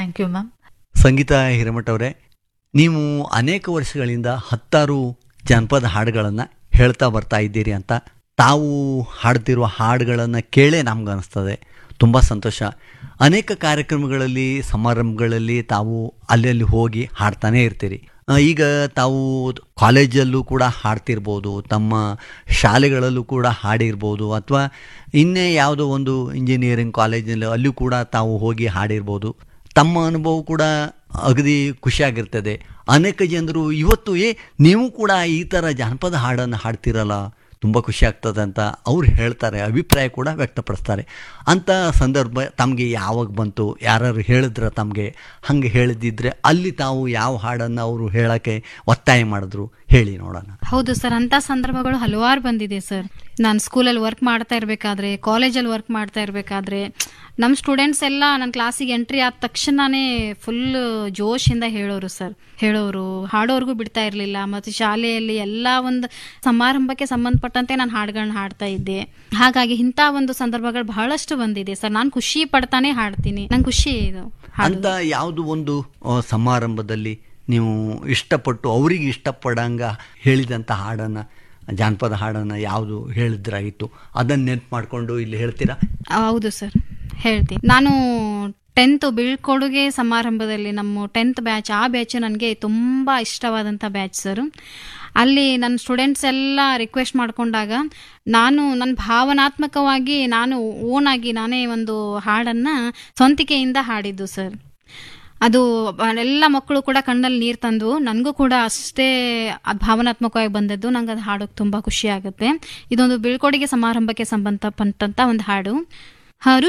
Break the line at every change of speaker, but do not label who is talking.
thank you ma'am
Sangeetha Hiremath ಅವರೇ ನೀವು ಅನೇಕ ವರ್ಷಗಳಿಂದ ಹತ್ತಾರು ಜಾನಪದ ಹಾಡುಗಳನ್ನು ಹೇಳ್ತಾ ಬರ್ತಾ ಇದ್ದೀರಿ ಅಂತ ತಾವು ಹಾಡ್ತಿರುವ ಹಾಡುಗಳನ್ನು ಕೇಳೇ ನಮ್ಗೆ ಅನಿಸ್ತದೆ ತುಂಬ ಸಂತೋಷ ಅನೇಕ ಕಾರ್ಯಕ್ರಮಗಳಲ್ಲಿ ಸಮಾರಂಭಗಳಲ್ಲಿ ತಾವು ಅಲ್ಲಿ ಅಲ್ಲಿ ಹೋಗಿ ಹಾಡ್ತಾನೇ ಇರ್ತೀರಿ ಆ, ಈಗ ತಾವು ಕಾಲೇಜಲ್ಲೂ ಕೂಡ ಹಾಡ್ತಿರ್ಬೋದು ತಮ್ಮ ಶಾಲೆಗಳಲ್ಲೂ ಕೂಡ ಹಾಡಿರ್ಬೋದು ಅಥವಾ ಇನ್ನೇ ಯಾವುದೋ ಒಂದು ಇಂಜಿನಿಯರಿಂಗ್ ಕಾಲೇಜಿನಲ್ಲಿ ಅಲ್ಲೂ ಕೂಡ ತಾವು ಹೋಗಿ ಹಾಡಿರ್ಬೋದು ತಮ್ಮ ಅನುಭವ ಕೂಡ ಅಗದಿ ಖುಷಿಯಾಗಿರ್ತದೆ ಅನೇಕ ಜನರು ಇವತ್ತು ಏ ನೀವು ಕೂಡ ಈ ಥರ ಜಾನಪದ ಹಾಡನ್ನು ಹಾಡ್ತಿರಲ್ಲ ತುಂಬ ಖುಷಿ ಆಗ್ತದೆ ಅಂತ ಅವ್ರು ಹೇಳ್ತಾರೆ ಅಭಿಪ್ರಾಯ ಕೂಡ ವ್ಯಕ್ತಪಡಿಸ್ತಾರೆ ಅಂಥ ಸಂದರ್ಭ ತಮಗೆ ಯಾವಾಗ ಬಂತು ಯಾರು ಹೇಳಿದ್ರ ತಮಗೆ ಹಂಗೆ ಹೇಳಿದ್ದಿದ್ರೆ ಅಲ್ಲಿ ತಾವು ಯಾವ ಹಾಡನ್ನು ಅವರು ಹೇಳೋಕ್ಕೆ ಒತ್ತಾಯ ಮಾಡಿದ್ರು ಹೇಳಿ ನೋಡೋಣ
ಹೌದು ಸರ್ ಅಂತ ಸಂದರ್ಭಗಳು ಹಲವಾರು ಬಂದಿದೆ ಸರ್ ನಾನು ಸ್ಕೂಲಲ್ಲಿ ವರ್ಕ್ ಮಾಡ್ತಾ ಇರಬೇಕಾದ್ರೆ ಕಾಲೇಜಲ್ಲಿ ವರ್ಕ್ ಮಾಡ್ತಾ ಇರಬೇಕಾದ್ರೆ ನಮ್ಮ ಸ್ಟೂಡೆಂಟ್ಸ್ ಎಲ್ಲ ನನ್ನ ಕ್ಲಾಸಿಗೆ ಎಂಟ್ರಿ ಆದ ತಕ್ಷಣನೇ ಫುಲ್ ಜೋಶಿಂದ ಹೇಳೋರು ಸರ್ ಹೇಳೋರು ಹಾಡೋರ್ಗೂ ಬಿಡ್ತಾ ಇರಲಿಲ್ಲ ಮತ್ತು ಶಾಲೆಯಲ್ಲಿ ಎಲ್ಲ ಒಂದು ಸಮಾರಂಭಕ್ಕೆ ಸಂಬಂಧಪಟ್ಟಂತೆ ನಾನು ಹಾಡುಗಳನ್ನ ಹಾಡ್ತಾ ಇದ್ದೆ ಹಾಗಾಗಿ ಇಂಥ ಒಂದು ಸಂದರ್ಭಗಳು ಬಹಳಷ್ಟು ಬಂದಿದೆ ಸರ್ ನಾನು ಖುಷಿ ಪಡ್ತಾನೆ ಹಾಡ್ತೀನಿ ನಂಗೆ ಖುಷಿ ಇದು ಹಾಡು
ಅಂತ ಯಾವುದು ಒಂದು ಆ, ಸಮಾರಂಭದಲ್ಲಿ ನೀವು ಇಷ್ಟಪಟ್ಟು ಅವರಿಗೆ ಇಷ್ಟಪಡಂಗ ಹೇಳಿದಂಥ ಹಾಡನ್ನು ಜಾನಪದ ಹಾಡನ್ನು ಯಾವುದು ಹೇಳಿದ್ರಾಗಿತ್ತು ಅದನ್ನು ನೆನ್ಪು ಮಾಡಿಕೊಂಡು ಇಲ್ಲಿ ಹೇಳ್ತೀರಾ
ಹೌದು ಸರ್ ಹೇಳ್ತೀನಿ ನಾನು ಟೆಂತ್ ಬೀಳ್ಕೊಡುಗೆ ಸಮಾರಂಭದಲ್ಲಿ ನಮ್ಮ ಟೆಂತ್ ಬ್ಯಾಚ್ ಆ ಬ್ಯಾಚ್ ನನಗೆ ತುಂಬ ಇಷ್ಟವಾದಂಥ ಬ್ಯಾಚ್ ಸರ್ ಅಲ್ಲಿ ನನ್ನ ಸ್ಟೂಡೆಂಟ್ಸ್ ಎಲ್ಲ ರಿಕ್ವೆಸ್ಟ್ ಮಾಡ್ಕೊಂಡಾಗ ನಾನು ನನ್ನ ಭಾವನಾತ್ಮಕವಾಗಿ ನಾನು ಓನಾಗಿ ನಾನೇ ಒಂದು ಹಾಡನ್ನು ಸ್ವಂತಿಕೆಯಿಂದ ಹಾಡಿದ್ದು ಸರ್ ಅದು ಎಲ್ಲ ಮಕ್ಕಳು ಕೂಡ ಕಣ್ಣಲ್ಲಿ ನೀರು ತಂದು ನನಗೂ ಕೂಡ ಅಷ್ಟೇ ಅದ್ ಭಾವನಾತ್ಮಕವಾಗಿ ಬಂದದ್ದು ನಂಗೆ ಅದು ಹಾಡೋಕೆ ತುಂಬ ಖುಷಿ ಆಗುತ್ತೆ ಇದೊಂದು ಬೀಳ್ಕೊಡುಗೆ ಸಮಾರಂಭಕ್ಕೆ ಸಂಬಂಧಪಟ್ಟಂತ ಒಂದು ಹಾಡು ಹರು